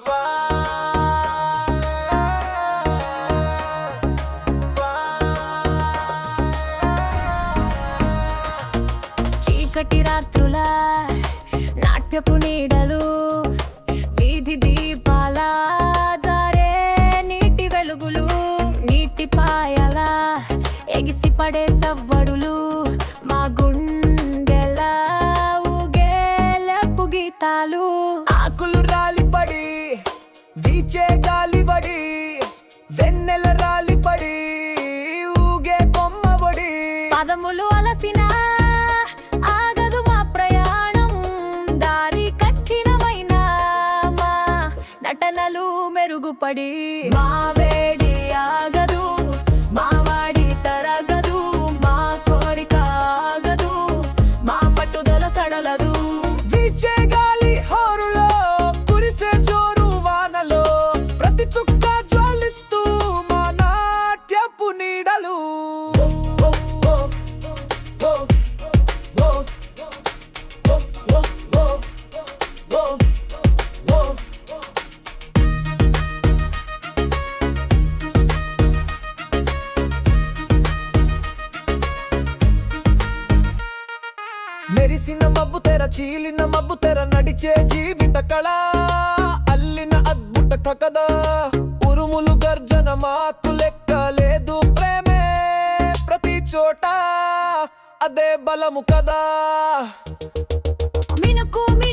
చీకటి రాత్రుల నాట్యపు నీడలు వీధి దీపాల జారే నీటి వెలుగులు నీటి పాయల ఎగిసి పడే సవ్వడులు మా గుండెల ఊగేలపు గీతాలు ఆకులు రాలిపడి వీచే గాలిబడి వెన్నెల రాలిపడి ఊగే కొమ్మబడి పదములు అలసిన ఆగదు మా ప్రయాణం దారి కఠినమైన మా నటనలు మెరుగుపడి మా వేడి ఆగదు మా వాడి తరగదు మా కోరిక ఆగదు మా పట్టుదల సడలదు వీచే గాలి హోరులో కురిసే జోరు వానలో ప్రతి చుక్క జ్వాలిస్తూ మా నాట్యపు నీడలు ఓ, ఓ, ఓ, ఓ, ఓ, ఓ, ఓ, ఓ, ఓ, ఓ. మెరిసిన మబ్బు తెర చీలిన మబ్బు తెర నడిచే జీవిత కళ అల్లిన అద్భుత కథ ఉరుములు గర్జన మాకు లెక్క లేదు ప్రేమే ప్రతి చోట అదే బలము కదా మినుకు మీ